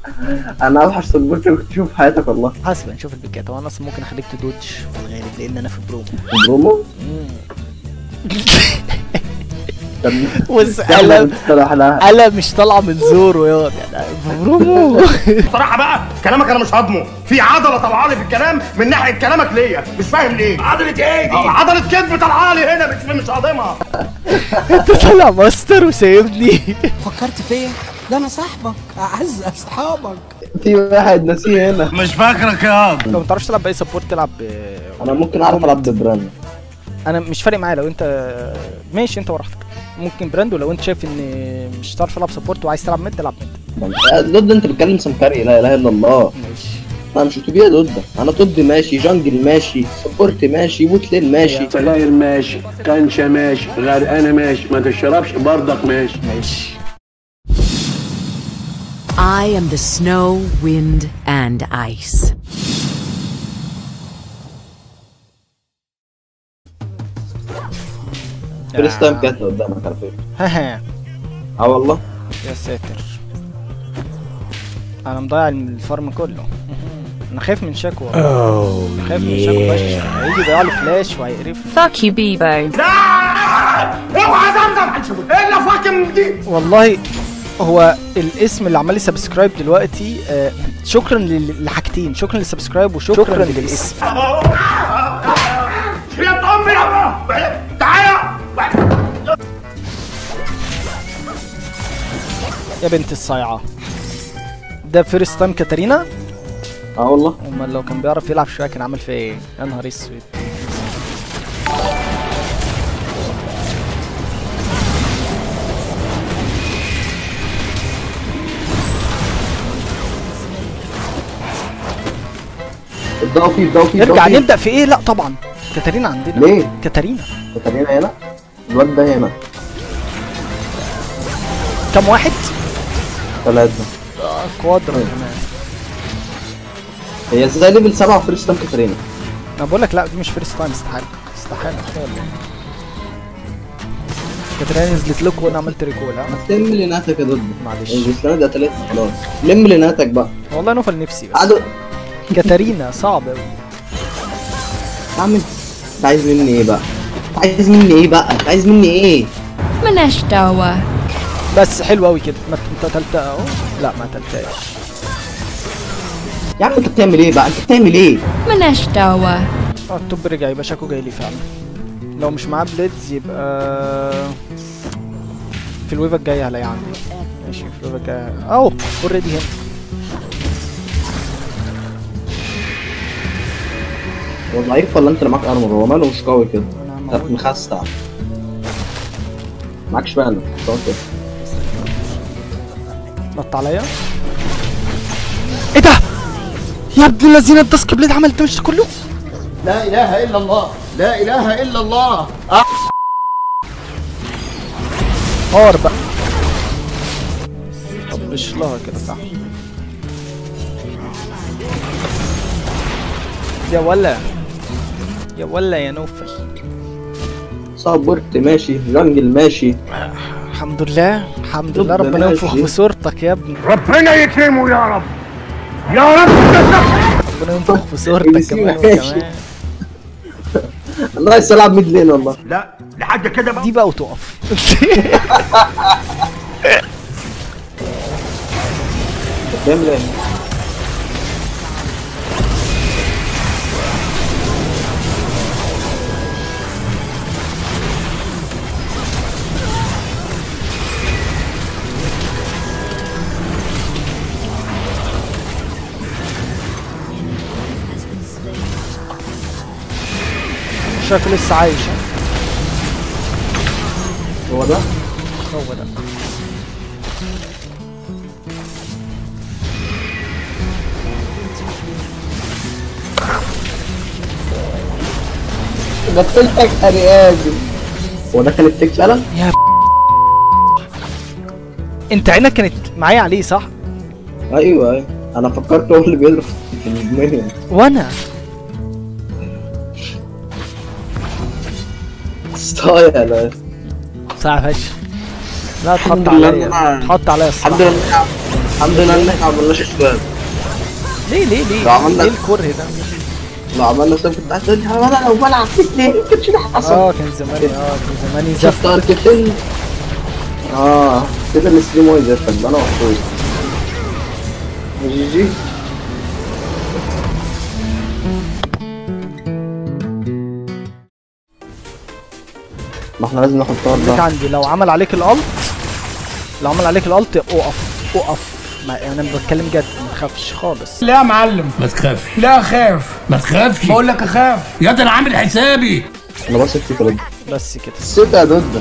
انا اوحش سبورت كنت تشوف في حياتك والله حسب نشوف البيكات هو انا اصلا ممكن اخليك تدوج في الغالب لان انا في برومو برومو بص يلا قلم بتصطلح لها قلم مش طالعه من زوره ياض يعني في برومو بصراحة بقى كلامك انا مش هضمه في عضلة طالعة لي في الكلام من ناحية كلامك ليا مش فاهم ليه عضلة ايه دي؟ عضلة كذب طالعة لي هنا مش مش هضمها انت طالع ماستر وسايبني فكرت فيا ده انا صاحبك اعز اصحابك في واحد ناسيه هنا مش فاكرك يا لو ما تعرفش تلعب باي سبورت تلعب ب... انا ممكن اعرف العب ببراند انا مش فارق معايا لو انت ماشي انت براحتك ممكن براند ولو انت شايف ان مش هتعرف تلعب سبورت وعايز تلعب ميد تلعب ميد ضد انت بتتكلم سمكري لا اله الا الله ماشي انا مش طبيعي ضد انا ضد ماشي جنجل ماشي سبورت ماشي بوت لين ماشي سجاير ماشي كنشة ماشي غرقانة ماشي ما تشربش برضك ماشي ماشي I am the snow, wind, and ice. فيرست تايم كانت قدامك على فكره ها ها اه والله يا ساتر انا مضيع الفارم كله انا خايف من شاكو والله خايف من شاكو فشخ هيجي يضيع لي فلاش وهيقرفني Fuck you, Bebo. اوعى زمزم الا فاكم دي والله هو الاسم اللي عمل لي سبسكرايب دلوقتي آه شكرا لل- لحاجتين شكرا للسبسكرايب وشكرا للاسم يا امي يا تعالى يا بنت الصايعه ده فيرست تايم كاتارينا اه والله امال لو كان بيعرف يلعب شويه كان عامل فيها ايه يا نهار اسود ابداوا فيه ابداوا فيه نرجع ابدأوا فيه. نبدا في ايه لا طبعا كاتارينا عندنا ليه؟ كاتارينا كاتارينا هنا الواد ده هنا كم واحد ثلاثة كوادرا كمان هي ازاي ليفل سبعة فيرست تايم كاتارينا انا بقول لك لا دي مش فيرست تايم استحاله استحاله خالص كاتارينا نزلت لكم وانا عملت ريكول ها لم ليناتك يا ضد معلش الجسلانة ده تلاتة خلاص لم ليناتك بقى والله نوفل نفسي بس قعدوا كاتارينا صعب قوي اعمل انت عايز مني ايه بقى؟ انت عايز مني ايه بقى؟ انت عايز مني ايه؟ ملناش دعوة بس حلو قوي كده ما انت تلتها اهو لا ما تلتهاش يا عم انت بتعمل ايه بقى؟ انت بتعمل ايه؟ ملناش دعوة اه التوب رجع يبقى شاكو جاي لي فعلا لو مش معاه بليدز يبقى في الويفا الجاية هلاقيه عندي ماشي في الويفا الجاية اهو اوريدي هنا هو ضعيف ولا انت اللي معاك ارمر؟ هو ماله مش قوي كده؟ انا انت موجود. مخستع معكش بقى مش قوي كده نط عليا ايه ده يا ابن الذين الداسك بليد عمل الدمج ده كله لا اله الا الله لا اله الا الله هار بقى طب مش لها كده صح يا ولا يا ولا يا نوفل سبورت ماشي جنجل ماشي الحمد لله الحمد طب لله ده ربنا ينفخ ماشي. في صورتك يا ابني ربنا يكرمه يا رب يا رب ربنا ينفخ في صورتك ماشي. كمان وكمان انا عايز العب ميد لين والله لا لحد كده بقى دي بقى وتقف بتعمل ايه؟ شكله لسه عايش ها؟ هو ده؟ هو ده قتلتك اري ادم هو ده كان التك فعلا؟ يا انت عينك كانت معايا عليه صح؟ ايوه ايوه انا فكرت هو اللي بيضرب في المهم وانا ستايل لا صعب فشخ لا تحط الحمد لله عليا إن أنا- تحط عليا الحمد الصراحه لله الحمد لله ان احنا ما عملناش شباب ليه ليه ليه لو عملنا- ليه الكره ده لو عملنا شباب كنت هتقول لي انا لو بلعب في اثنين كنتش اللي حصل اه كان زماني اه كان زماني زفت شفت اركتين اه كده الستريم هو يزفك ده انا مبسوط جي جي ما احنا لازم ناخد طار لك ده عندي لو عمل عليك الالت لو عمل عليك الالت اقف اقف ما انا بتكلم جد ما تخافش خالص لا يا معلم ما تخافش لا اخاف ما تخافش بقول لك اخاف يا ده انا عامل حسابي انا بثق فيك يا رد بس كده الست يا دود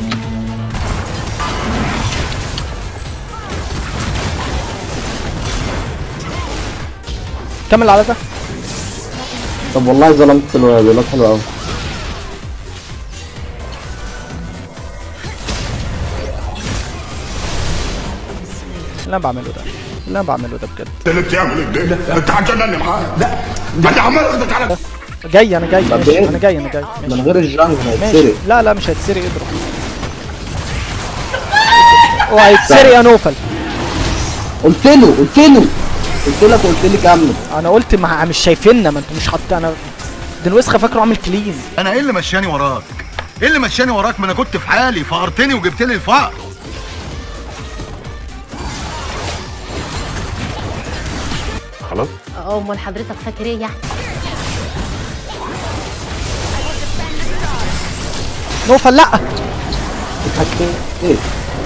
كمل على ده طب والله ظلمت الولد الولد حلو قوي اللي انا بعمله ده اللي انا بعمله ده بجد اللي بتعمل ده انت هتجنني معاك لا انا عمال اخدك على جاي انا جاي طب ماشي إيه؟ انا جاي انا جاي من ماشي غير الجانج ماشي هيتسرق لا لا مش هيتسرق اضرب وهيتسرق يا نوفل قلت له قلت له قلت لك قلت لي كمل انا قلت ما مش شايفيننا ما انتوا مش حاطين انا ده الوسخه فاكره عامل كلين انا ايه اللي مشاني وراك ايه اللي مشاني وراك ما انا كنت في حالي فقرتني وجبت لي الفقر اه امال حضرتك فاكر ايه يعني نوفل لا اتحكم ايه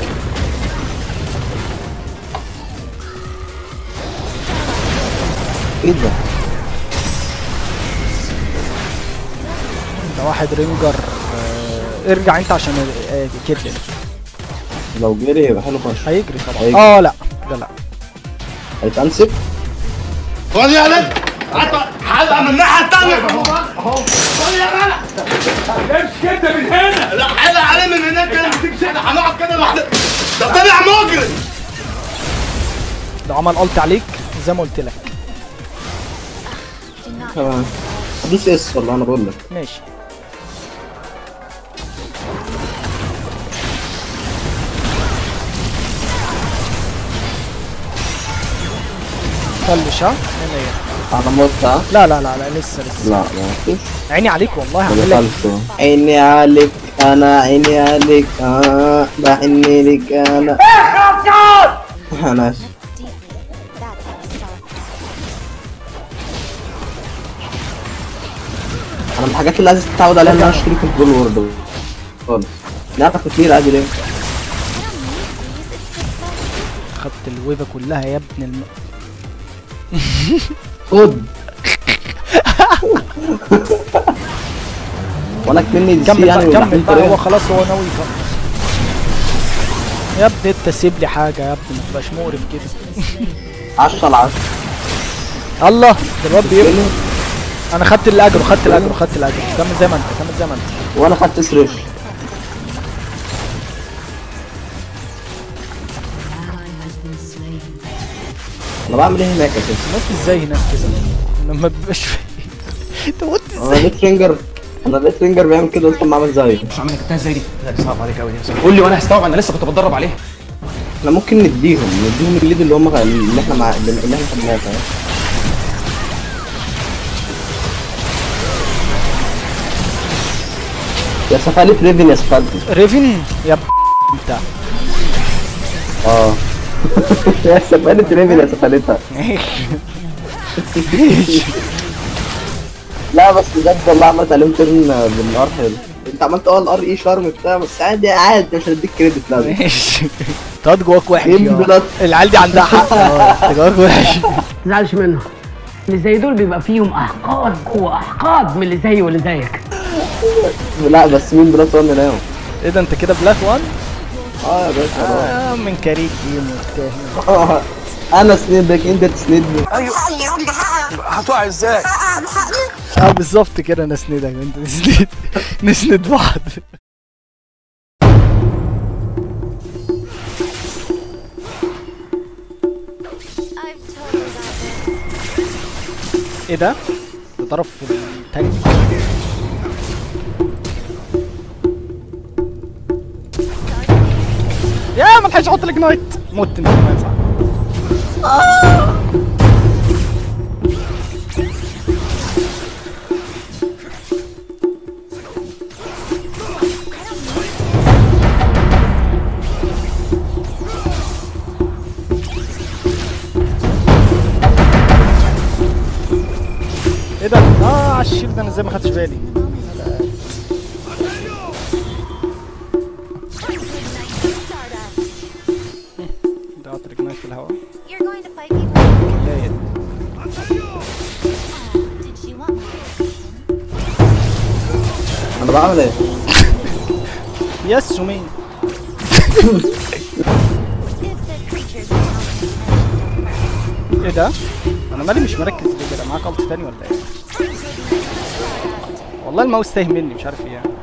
ايه ده ده واحد رينجر آه، ارجع انت عشان آه، كده لو جري يبقى حلو فشخ هيجري طبعا هيجري. اه لا ده لا هيتأنسب خد يا ولد حلقه من الناحيه الثانيه خد يا ولد امشي كده من هنا لا حلقه عليه من هناك كده بتيجي كده هنقعد كده لوحدنا ده طلع مجرم ده عمل الت عليك زي ما قلت لك تمام هدوس اس والله انا بقول لك ماشي فلش ها هنا ايه انا مت ها لا لا لا لا لسه لسه لا ما متش عيني عليك والله ما هعمل لك دخلت عيني عليك انا عيني عليك اه بحني لك انا انا اسف انا من الحاجات اللي عايز تتعود عليها ان انا اشتري كنترول وورد خالص نعرف كتير عادي ليه خدت الويفه كلها يا ابن الم... خد وانا كمني دي سي كمل يعني بقى كمل واللحمين بقى هو طريقة. خلاص هو ناوي يخلص يا ابني انت سيب لي حاجه يا ابني ما تبقاش مقرف كده 10 على 10 الله ده الواد بيبني انا خدت الاجر خدت الاجر خدت الاجر كمل زي ما انت كمل زي ما انت وانا خدت سريش انا بعمل ايه هناك اساسا مت ازاي هناك كده انا ما ببقاش فاهم انت مت انا ازاي لقيت رينجر انا لقيت رينجر بيعمل كده قلت اما اعمل زيه مش عامل كتاب زي دي صعب عليك قوي دي قول لي وانا هستوعب انا لسه كنت بتدرب عليها احنا ممكن نديهم نديهم الليد اللي هم اللي احنا مع اللي احنا خدناه فاهم يا سفالة ريفن يا سفالة ريفن يا ب... انت اه يا سفالة ريفن يا سفالتها لا بس بجد والله عملت عليهم ترن بالنار حلو انت عملت اه الار اي شارم بتاع بس عادي عادي مش هديك كريدت لا ماشي تقعد جواك وحش جيم يا بلاد. العيال دي عندها حق اه انت جواك وحش تزعلش منه اللي زي دول بيبقى فيهم احقاد واحقاد من اللي زيي واللي زيك لا بس مين بلاد وان ناو ايه ده انت كده بلاك وان اه يا باشا اه من كاريك جيم وبتاع آه. انا سنيدك انت تسندني هتقع ازاي اه بالظبط كده نسندك انت نسند نسند بعض ايه ده؟ ده طرف التاني يا ما تلحقش احط لك نايت مت انت كمان صح ايه ده؟ اه على الشيلد انا ازاي ما خدتش بالي ده قطر جناش في الهواء You're going to fight me with لا يد Did you want more? انا بعمل ايه؟ يس سمين If the creatures ايه ده؟ انا مالي مش مركز ليه كده معاك قلط تاني ولا ايه؟ والله الماوس تايه مني مش عارف ايه